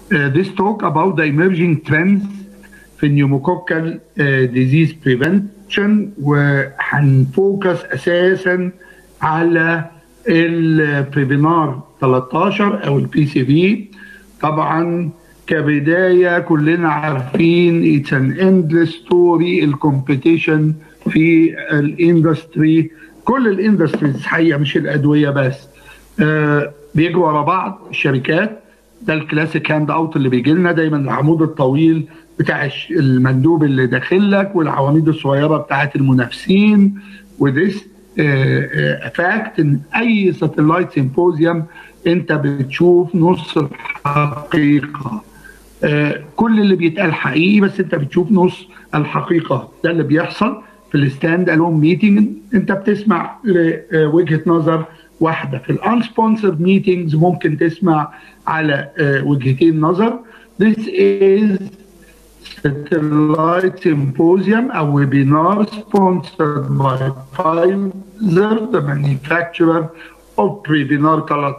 this talk about the emerging trends في النيوموكوكال ديزيز بريفنشن وهنفوكس اساسا على البريفينار 13 او البي سي في طبعا كبدايه كلنا عارفين اتس ان اندلس ستوري الكومبيتيشن في الاندستري كل الاندستريز حقيقه مش الادويه بس آه بيجوا ورا بعض الشركات ده الكلاسيك هاند اوت اللي بيجي لنا دايما العمود الطويل بتاع المندوب اللي داخل لك والعواميد الصغيره بتاعت المنافسين وذس فاكت ان اي ساتلايت سيمبوزيوم انت بتشوف نص الحقيقه uh, كل اللي بيتقال حقيقي بس انت بتشوف نص الحقيقه ده اللي بيحصل في الستاند الون ميتنج انت بتسمع لوجهه نظر واحده في الانسبونسرد ميتنجز ممكن تسمع على uh, وجهتين نظر This is satellite symposium a webinar sponsored by Pfizer, the manufacturer of Previnar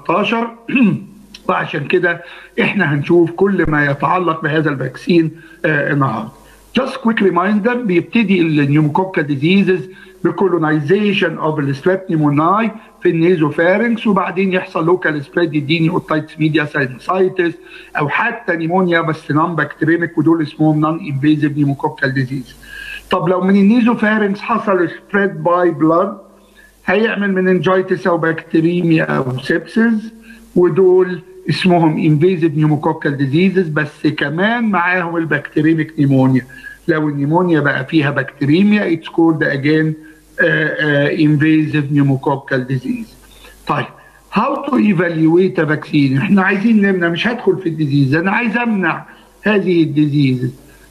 13 وعشان كده احنا هنشوف كل ما يتعلق بهذا الفاكسين آه النهارده. Just quick reminder بيبتدي النيوموكوكال ديزيزز بكولونايزيشن اوف السلاب نيموناي في النيزوفارنكس وبعدين يحصل لوكال سبريد يديني اوتايتس ميديا ساينسايتس او حتى نيمونيا بس نون بكتيريميك ودول اسمهم نون انفيزيف نيوموكوكال ديزيز. طب لو من النيزوفارنكس حصل سبريد باي بلاد هيعمل مننجايتس او بكتيريميا او سيبسز ودول اسمهم انفيزيف نيوموكوكال ديزيزز بس كمان معاهم البكتيريميك نيمونيا لو النيمونيا بقى فيها بكتيريميا اتس كولد اجين invasive pneumococcal disease. طيب how to evaluate a vaccine؟ احنا عايزين نمنع مش هدخل في الديزيز انا عايز امنع هذه الديزيز.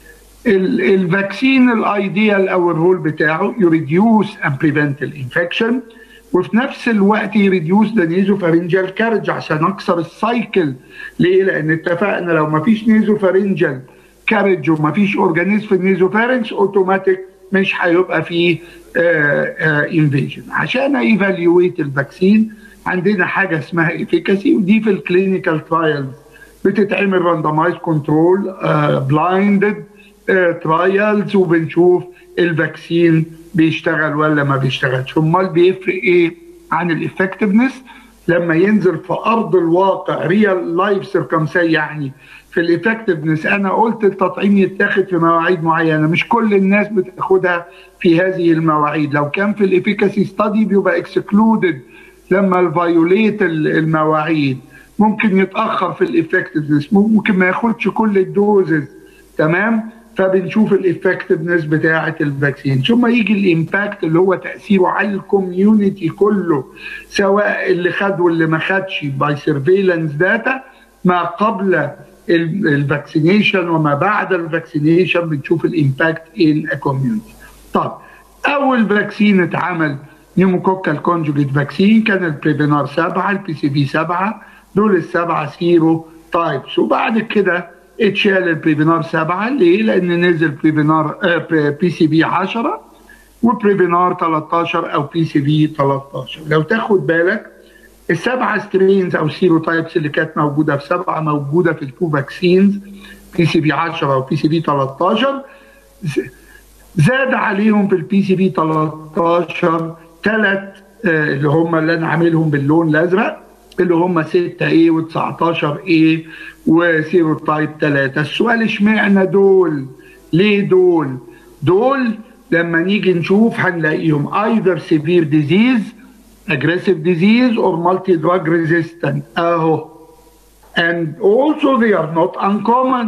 الفاكسين الايديال او الرول بتاعه يريديوس and prevent الانفكشن وفي نفس الوقت يريديوس ذا نيزوفارنجال كارج عشان اكسر السايكل ليه؟ لان اتفقنا لو ما فيش نيزوفارنجال كارج وما فيش اورجانيزم في النيزوفارنكس اوتوماتيك مش هيبقى فيه انفيجن عشان ايفالويت الفاكسين عندنا حاجه اسمها افيكاسي ودي في الكلينيكال ترايلز بتتعمل راندمايز كنترول بلايندد ترايلز وبنشوف الفاكسين بيشتغل ولا ما بيشتغلش امال بيفرق ايه عن الافكتفنس لما ينزل في ارض الواقع ريال لايف سيركمساي يعني في الافكتفنس انا قلت التطعيم يتاخد في مواعيد معينه مش كل الناس بتاخدها في هذه المواعيد لو كان في الافيكاسي ستادي بيبقى اكسكلودد لما الفايوليت المواعيد ممكن يتاخر في الافكتفنس ممكن ما ياخدش كل الدوزز تمام فبنشوف الافكتفنس بتاعه الفاكسين ثم يجي الامباكت اللي هو تاثيره على الكوميونتي كله سواء اللي خد واللي ما خدش باي سيرفيلانس داتا ما قبل الفاكسينيشن وما بعد الفاكسينيشن بنشوف الامباكت ان كوميونتي طب اول فاكسين اتعمل نيوموكوكال كونجوجيت فاكسين كان البريفينار 7 البي سي في 7 دول السبعه سيرو تايبس وبعد كده اتشال البريفينار 7 ليه؟ لان نزل بريفينار بي سي في 10 وبريفينار 13 او بي سي في 13 لو تاخد بالك السبعه سترينز او سيرو تايبس اللي كانت موجوده في سبعه موجوده في التو فاكسينز بي سي في 10 وبي سي في 13 زاد عليهم في البي سي في 13 ثلاث اللي هم اللي انا عاملهم باللون الازرق اللي هم 6 اي و19 اي وسيرو تايب 3 السؤال اشمعنى دول ليه دول دول لما نيجي نشوف هنلاقيهم either severe disease aggressive disease or multi-drug resistant اهو and also they are not uncommon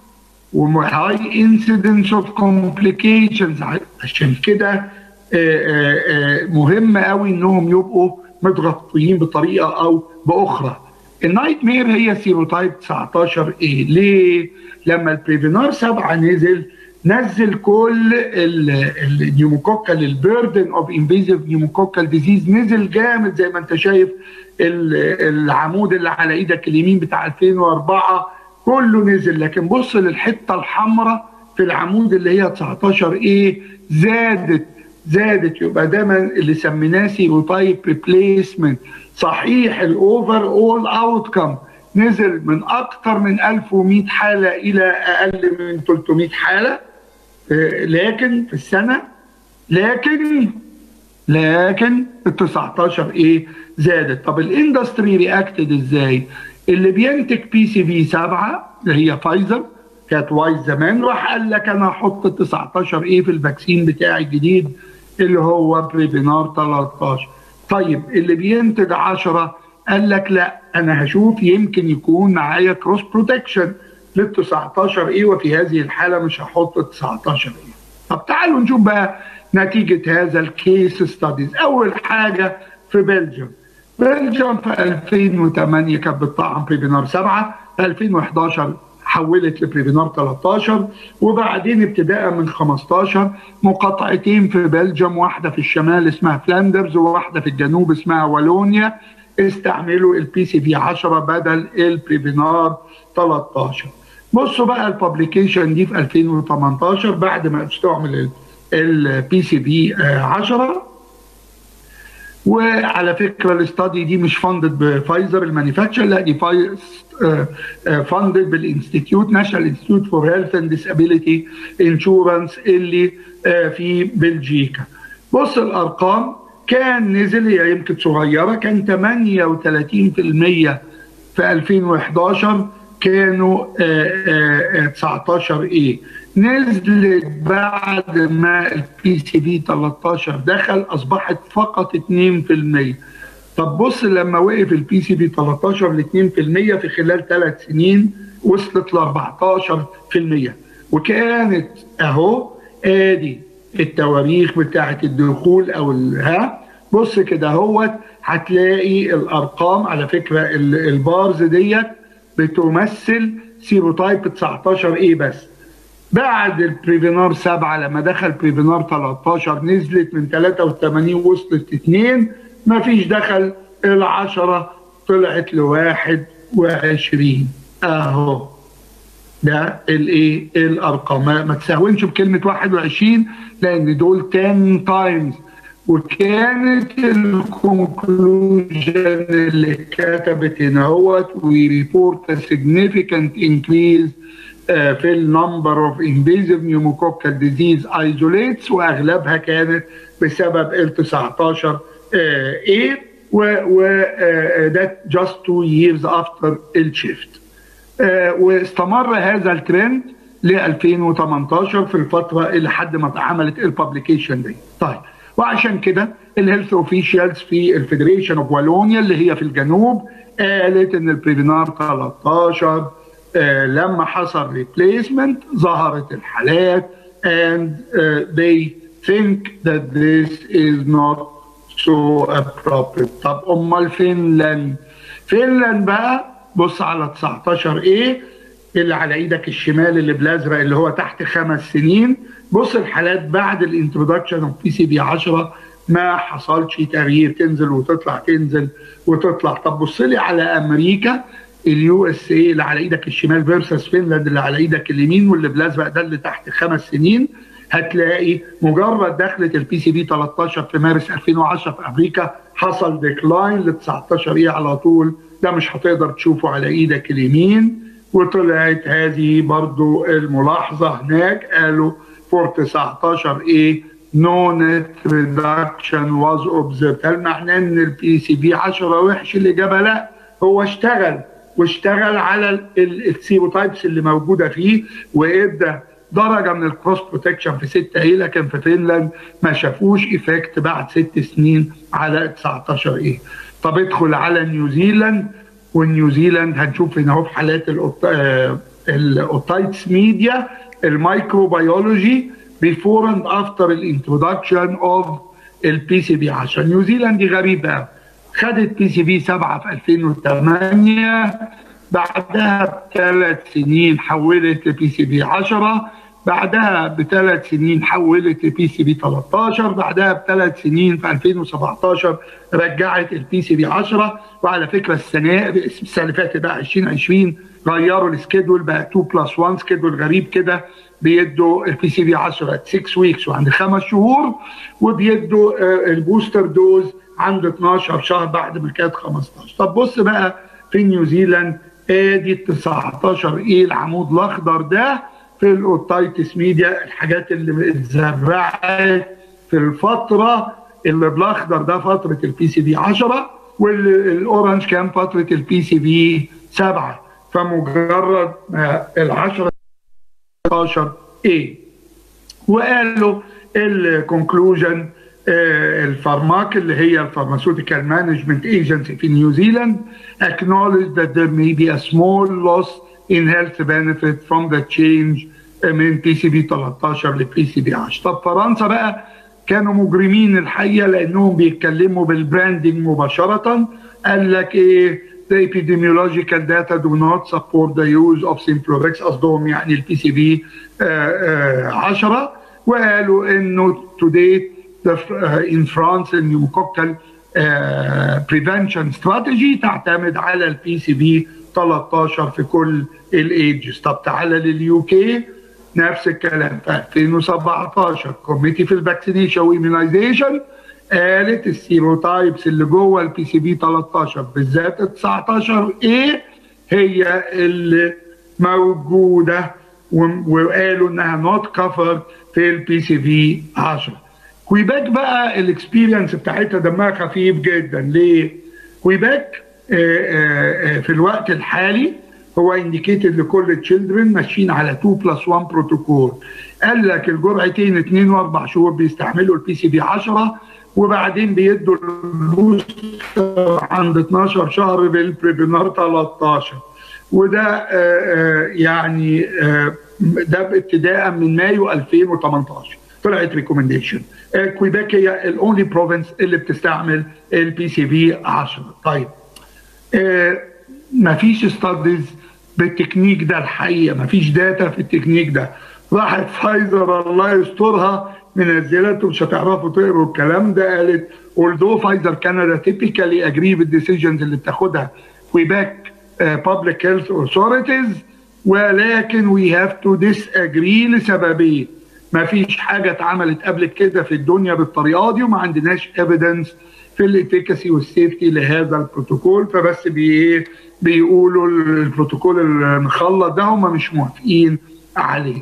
high incidence of complications عشان كده مهم قوي انهم يبقوا متغطيين بطريقه او باخرى النايت مير هي سيروتايب 19 ايه ليه لما البريفينار 7 نزل نزل كل النيوموكوكال البيردن اوف انفيزيف نيوموكوكال ديزيز نزل جامد زي ما انت شايف العمود اللي على ايدك اليمين بتاع 2004 كله نزل لكن بص للحته الحمراء في العمود اللي هي 19 ايه زادت زادت يبقى ده اللي سميناه سيروتايب ريبليسمنت صحيح الاوفر اول اوت كم نزل من اكثر من 1100 حاله الى اقل من 300 حاله لكن في السنه لكن لكن ال 19 ايه زادت طب الاندستري رياكتد ازاي اللي بينتج بي سي في 7 اللي هي فايزر كانت وايز زمان راح قال لك انا هحط ال 19 ايه في الفاكسين بتاعي الجديد اللي هو بريفينار 13 طيب اللي بينتج 10 قال لك لا انا هشوف يمكن يكون معايا كروس بروتكشن لل 19 ايه وفي هذه الحاله مش هحط ال 19 ايه طب تعالوا نشوف بقى نتيجه هذا الكيس ستاديز اول حاجه في بلجيوم بلجيوم في 2008 كانت بتطعم بريفينار 7 في 2011 حولت لبريفينار 13 وبعدين ابتداء من 15 مقاطعتين في بلجيوم واحده في الشمال اسمها فلاندرز وواحده في الجنوب اسمها والونيا استعملوا البي سي في 10 بدل البريفينار 13 بصوا بقى الببليكيشن دي في 2018 بعد ما استعمل البي سي في 10 وعلى فكره الاستادي دي مش فاندد بفايزر المانيفاكتشر لا دي فاندد بالانستيتيوت ناشونال انستيتيوت فور هيلث اند ديسابيليتي انشورنس اللي في بلجيكا بص الارقام كان نزل هي يمكن صغيره كان 38% في 2011 كانوا 19 ايه نزلت بعد ما البي سي بي 13 دخل اصبحت فقط 2% طب بص لما وقف البي سي بي 13 ل 2% في خلال ثلاث سنين وصلت ل 14% وكانت اهو ادي التواريخ بتاعه الدخول او ها بص كده اهوت هتلاقي الارقام على فكره البارز ديت بتمثل سيروتايب 19 ايه بس بعد البريفينار 7 لما دخل بريفينار 13 نزلت من 83 وصلت 2 مفيش دخل ال 10 طلعت ل 21 اهو ده الايه الارقام ما تساوينش بكلمه 21 لان دول 10 تايمز وكانت الكونكلوجن اللي كتبت هنا هوت وي ريبورت significant increase في النمبر اوف انفيزيف نيوموكوكال ديزيز ايزوليتس واغلبها كانت بسبب ال 19 ايه وده جاست تو ييرز افتر الشيفت واستمر هذا الترند ل 2018 في الفتره اللي لحد ما عملت الببليكيشن دي طيب وعشان كده الهيلث اوفيشالز في الفيدريشن اوف والونيا اللي هي في الجنوب قالت ان البريفينار 13 آه لما حصل ريبليسمنت ظهرت الحالات and uh, they think that this is not so appropriate طب امال فنلند فنلند بقى بص على 19 ايه اللي على ايدك الشمال اللي بالازرق اللي هو تحت خمس سنين بص الحالات بعد الانترودكشن اوف بي سي بي 10 ما حصلش تغيير تنزل وتطلع تنزل وتطلع طب بص لي على امريكا اليو اس اي اللي على ايدك الشمال فيرسس فنلاند اللي على ايدك اليمين واللي بالازرق ده اللي تحت خمس سنين هتلاقي مجرد دخلت البي سي بي 13 في مارس 2010 في امريكا حصل ديكلاين ل 19 ايه على طول ده مش هتقدر تشوفه على ايدك اليمين وطلعت هذه برضو الملاحظه هناك قالوا فور 19 ايه نو نت ريدكشن واز اوبزرفد هل معناه ان البي سي بي 10 وحش الاجابه لا هو اشتغل واشتغل على السيروتايبس اللي موجوده فيه وادى درجه من الكروس بروتكشن في 6 ايه لكن في فنلاند ما شافوش ايفكت بعد ست سنين على 19 ايه طب ادخل على نيوزيلاند والنيوزيلاند هنشوف هنا اهو في حالات الاوتايتس ميديا الميكروبيولوجي بيفور اند افتر الانترودكشن اوف البي سي بي 10 نيوزيلاند دي غريبه خدت بي سي بي 7 في 2008 بعدها بثلاث سنين حولت لبي سي بي 10 بعدها بثلاث سنين حولت لبي سي بي 13 بعدها بثلاث سنين في 2017 رجعت البي سي بي 10 وعلى فكره السنه السنه اللي فاتت بقى 2020 غيروا السكيدول بقى 2 بلس 1 سكيدول غريب كده بيدوا البي سي بي 10 6 ويكس وعند خمس شهور وبيدوا البوستر دوز عند 12 شهر بعد ما كانت 15 طب بص بقى في نيوزيلاند ادي ال 19 ايه العمود الاخضر ده في الاوتايتس ميديا الحاجات اللي اتزرعت في الفتره اللي بالاخضر ده فتره البي سي بي 10 والاورنج كان فتره البي سي بي 7 فمجرد ال 10 16 ايه وقالوا الكونكلوجن الفارماك اللي هي الفارماسيوتيكال مانجمنت ايجنسي في نيوزيلاند acknowledge that there may be a small loss in health benefit from the change من بي سي بي 13 لبي سي بي 10 طب فرنسا بقى كانوا مجرمين الحقيقه لانهم بيتكلموا بالبراندنج مباشره قال لك ايه the epidemiological data do not support the use of Simplorex قصدهم يعني البي سي بي 10 وقالوا انه to date the, uh, in France النيوكوكال uh, prevention strategy تعتمد على البي سي بي 13 في كل الايدجز طب تعالى لليو كي نفس الكلام في 2017 كوميتي في الفاكسينيشن وايميونايزيشن قالت السيروتايبس اللي جوه البي سي بي 13 بالذات ال 19 ايه هي اللي موجوده وقالوا انها نوت كفر في البي سي في 10 كويباك بقى الاكسبيرينس بتاعتها دمها خفيف جدا ليه؟ كويباك في الوقت الحالي هو انديكيتد لكل تشيلدرن ماشيين على 2 بلس 1 بروتوكول قال لك الجرعتين 2 و4 شهور بيستعملوا البي سي بي 10 وبعدين بيدوا البوستر عند 12 شهر بالبريبينار 13 وده يعني ده ابتداء من مايو 2018 طلعت ريكومنديشن كويباك هي الاونلي بروفنس اللي بتستعمل البي سي بي 10 طيب ما فيش ستاديز بالتكنيك ده الحقيقه ما فيش داتا في التكنيك ده راحت فايزر الله يسترها منزلته مش هتعرفوا تقروا الكلام ده قالت although فايزر كندا typically agree بالديسيجنز اللي بتاخدها كويباك public health authorities ولكن we have to disagree لسببين ما فيش حاجه اتعملت قبل كده في الدنيا بالطريقه دي وما عندناش ايفيدنس في الافيكاسي والسيفتي لهذا البروتوكول فبس بي بيقولوا البروتوكول المخلط ده هم مش موافقين عليه.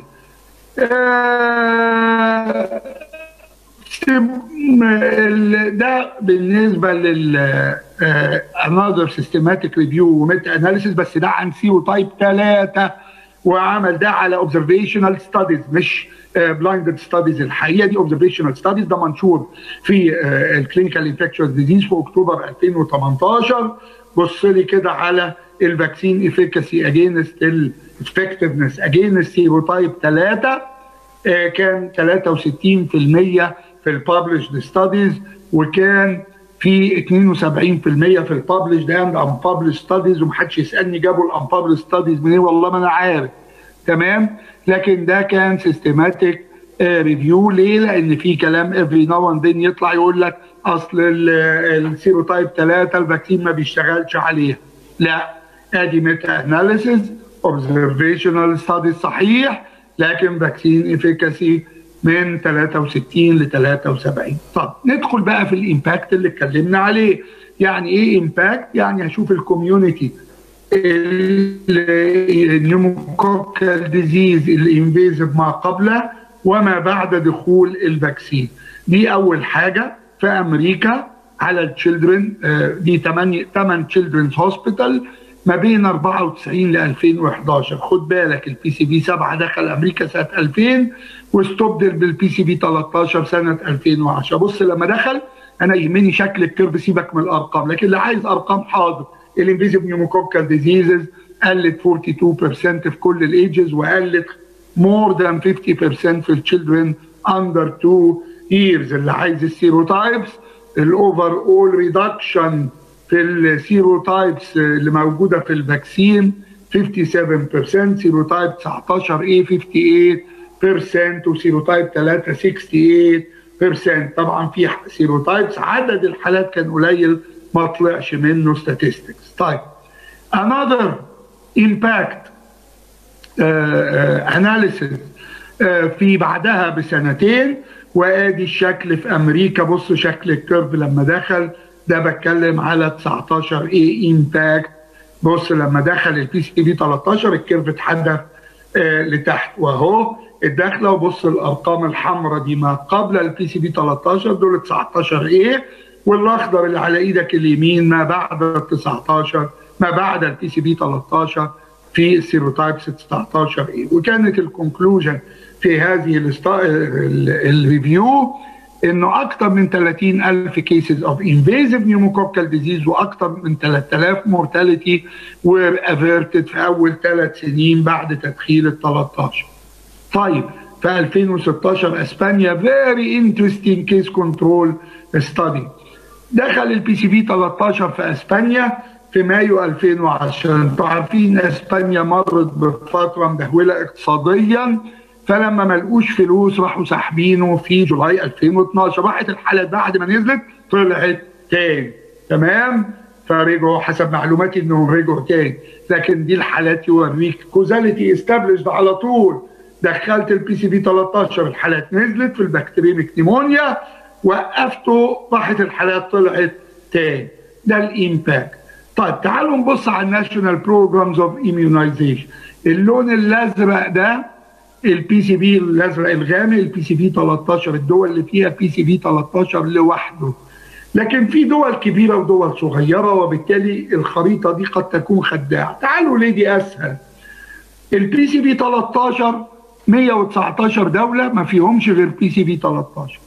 ده بالنسبه لل another systematic review وميتا اناليسيس بس ده عن سي تايب 3 وعمل ده على observational studies مش بلايندد ستاديز الحقيقه دي اوبزرفيشنال ستاديز ده منشور في الكلينيكال انفكشوس ديزيز في اكتوبر 2018 بص لي كده على الفاكسين افيكاسي اجينست الافكتفنس اجينست سيروتايب 3 كان 63% في الببلشد ستاديز وكان في 72% في الببلشد اند انببلشد ستاديز ومحدش يسالني جابوا الانببلشد ستاديز منين والله ما انا عارف تمام لكن ده كان سيستماتيك ريفيو ليه؟ لان في كلام افري ناو اند ذن يطلع يقول لك اصل السيروتايب 3 الفاكسين ما بيشتغلش عليه لا ادي ميتا اناليسيز اوبزرفيشنال ستاديز صحيح لكن فاكسين افيكاسي من 63 ل 73 طب ندخل بقى في الامباكت اللي اتكلمنا عليه يعني ايه امباكت يعني هشوف الكوميونتي النيموكوكال ديزيز الانفيزيف ما قبل وما بعد دخول الفاكسين دي اول حاجه في امريكا على التشيلدرن دي 8 8 تشيلدرنز هوسبيتال ما بين 94 ل 2011 خد بالك البي سي بي 7 دخل امريكا سنه 2000 واستبدل بالبي سي بي 13 سنه 2010 بص لما دخل انا يهمني شكل الكيرف سيبك من الارقام لكن اللي عايز ارقام حاضر الانفيزيف نيوموكوكال ديزيزز قلت 42% في كل الايجز وقلت more than 50% في الشيلدرن اندر 2 years اللي عايز السيروتايبس الاوفر اول ريدكشن في السيروتايبس اللي موجوده في الفاكسين 57% سيروتايب 19 اي 58% وسيروتايب 3 68% طبعا في سيروتايبس عدد الحالات كان قليل ما طلعش منه statistics طيب another impact uh, uh, analysis uh, في بعدها بسنتين وادي الشكل في امريكا بص شكل الكيرف لما دخل ده بتكلم على 19 ايه امباكت بص لما دخل البي سي بي 13 الكيرف اتحدف آه لتحت واهو الداخله وبص الارقام الحمراء دي ما قبل البي سي بي 13 دول 19 ايه والاخضر اللي على ايدك اليمين ما بعد ال 19 ما بعد البي سي بي 13 في السيروتايبس 19 ايه وكانت الكونكلوجن في هذه الريفيو انه اكثر من 30 الف كيسز اوف انفيزيف نيوموكوكال ديزيز واكثر من 3000 مورتاليتي وير افيرتد في اول ثلاث سنين بعد تدخيل ال 13 طيب في 2016 اسبانيا فيري انترستنج كيس كنترول ستادي دخل البي سي في 13 في اسبانيا في مايو 2010 انتوا عارفين اسبانيا مرت بفتره مدهوله اقتصاديا فلما ما لقوش فلوس راحوا ساحبينه في جولاي 2012 راحت الحالات بعد ما نزلت طلعت تاني تمام فرجعوا حسب معلوماتي انهم رجعوا تاني لكن دي الحالات يوريك كوزاليتي استابلشد على طول دخلت البي سي بي 13 الحالات نزلت في البكتيريميك نيمونيا وقفته راحت الحالات طلعت تاني ده الامباكت طيب تعالوا نبص على الناشونال بروجرامز اوف ايميونايزيشن اللون الازرق ده البي سي بي الازرق الغامق البي سي بي 13 الدول اللي فيها بي سي بي 13 لوحده لكن في دول كبيره ودول صغيره وبالتالي الخريطه دي قد تكون خداعه تعالوا ليه دي اسهل البي سي بي 13 119 دوله ما فيهمش غير بي سي بي 13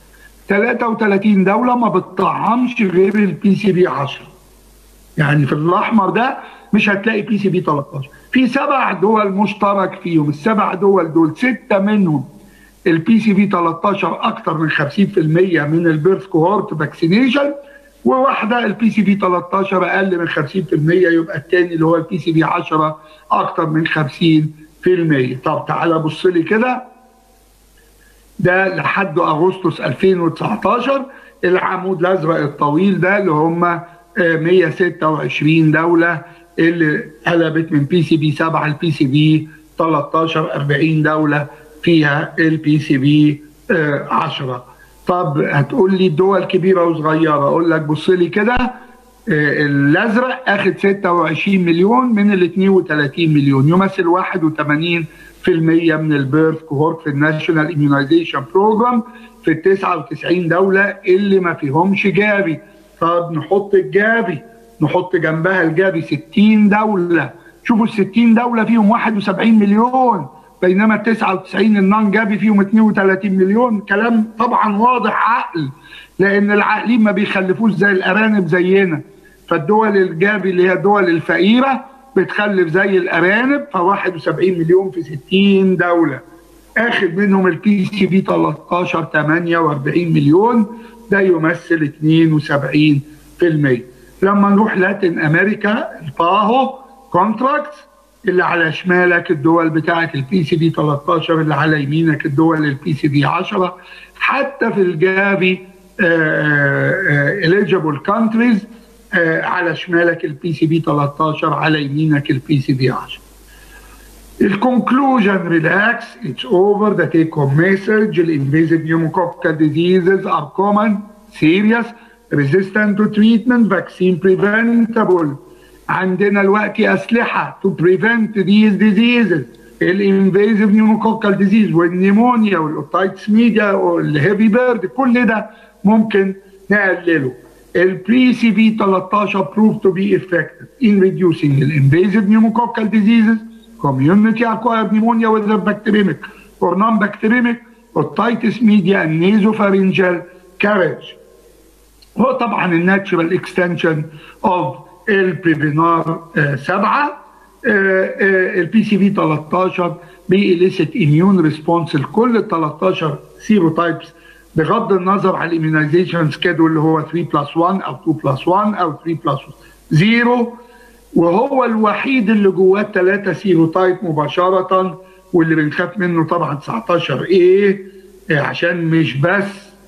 33 دوله ما بتطعمش غير البي سي بي 10 يعني في الاحمر ده مش هتلاقي بي سي بي 13 في سبع دول مشترك فيهم السبع دول دول سته منهم البي سي بي 13 اكثر من 50% من البيرث كوهورت فاكسينيشن وواحده البي سي بي 13 اقل من 50% يبقى الثاني اللي هو البي سي بي 10 اكثر من 50% طب تعالى بص لي كده ده لحد اغسطس 2019 العمود الازرق الطويل ده اللي هم 126 دوله اللي قلبت من بي سي بي 7 لبي سي بي 13 40 دوله فيها البي سي بي 10 طب هتقول لي دول كبيره وصغيره اقول لك بص لي كده الازرق اخد 26 مليون من ال 32 مليون يمثل 81 في المية من البيرث كوهورت في الناشونال اميونايزيشن بروجرام في ال 99 دولة اللي ما فيهمش جابي طب نحط الجابي نحط جنبها الجابي 60 دولة شوفوا ال 60 دولة فيهم 71 مليون بينما ال 99 النون جابي فيهم 32 مليون كلام طبعا واضح عقل لأن العاقلين ما بيخلفوش زي الأرانب زينا فالدول الجابي اللي هي الدول الفقيرة بتخلف زي الارانب ف 71 مليون في 60 دوله اخد منهم البي سي بي 13 48 مليون ده يمثل 72% لما نروح لاتن امريكا الباهو كونتراكت اللي على شمالك الدول بتاعه البي سي بي 13 اللي على يمينك الدول البي سي بي 10 حتى في الجافي eligible countries آه على شمالك البي سي بي 13 على يمينك البي سي بي 10 الكونكلوجن ريلاكس اتس اوفر ذا تيك هوم مسج الانفيزيف pneumococcal diseases are common serious resistant to treatment vaccine preventable عندنا الوقت اسلحه to prevent these diseases الانفيزيف pneumococcal disease والنيمونيا والاوتايتس ميديا والهيفي بيرد كل ده ممكن نقلله البري سي بي 13 proved to be effective in reducing the invasive pneumococcal diseases, community acquired pneumonia whether bacteremic or non-bacteremic, otitis media and nasopharyngeal carriage. هو طبعا الناتشرال اكستنشن اوف البريفينار 7 البي سي في 13 بيليست اميون ريسبونس لكل ال 13 سيروتايبس بغض النظر على الاميونيزيشن سكيدول اللي هو 3 بلس 1 او 2 بلس 1 او 3 بلس 0 وهو الوحيد اللي جواه ثلاثه سيروتايب مباشره واللي بنخاف منه طبعا 19 ايه عشان مش بس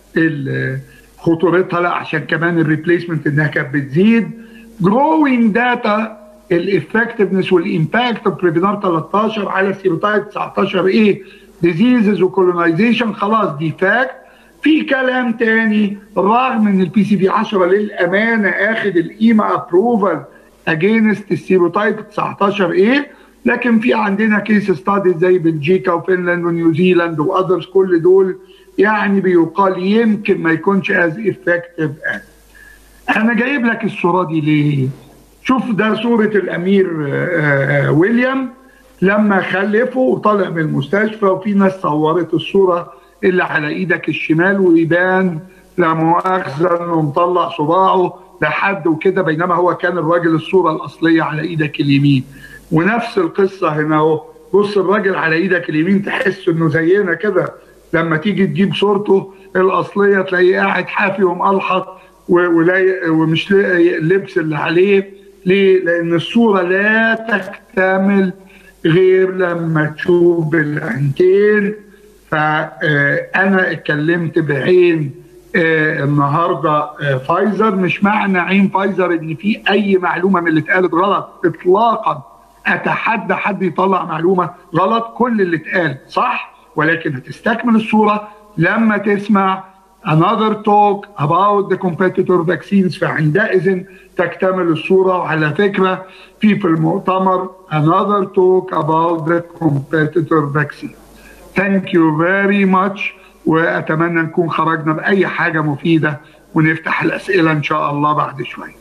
خطورتها لا عشان كمان الريبليسمنت انها كانت بتزيد جروينج داتا الافكتفنس والامباكت اوف بريفينار 13 على السيروتايب 19 ايه ديزيزز وكولونايزيشن خلاص دي فاكت في كلام تاني رغم ان البي سي بي 10 للامانه اخد الايما ابروفال اجينست السيروتايب 19 ايه لكن في عندنا كيس ستادي زي بلجيكا وفنلاند ونيوزيلاند واذرز كل دول يعني بيقال يمكن ما يكونش از افكتيف از انا جايب لك الصوره دي ليه شوف ده صوره الامير ويليام لما خلفه وطلع من المستشفى وفي ناس صورت الصوره اللي على ايدك الشمال ويبان لا مؤاخذه انه مطلع صباعه لحد وكده بينما هو كان الراجل الصوره الاصليه على ايدك اليمين ونفس القصه هنا اهو بص الراجل على ايدك اليمين تحس انه زينا كده لما تيجي تجيب صورته الاصليه تلاقيه قاعد حافي ومقلحط ومش لاقي اللبس اللي عليه ليه؟ لان الصوره لا تكتمل غير لما تشوف بالعينتين فانا اتكلمت بعين النهارده فايزر مش معنى عين فايزر ان في اي معلومه من اللي اتقالت غلط اطلاقا اتحدى حد يطلع معلومه غلط كل اللي اتقال صح ولكن هتستكمل الصوره لما تسمع another talk about the competitor vaccines فعندئذ تكتمل الصورة وعلى فكرة في في المؤتمر another talk about the competitor vaccine thank you very much وأتمنى نكون خرجنا بأي حاجة مفيدة ونفتح الأسئلة إن شاء الله بعد شوية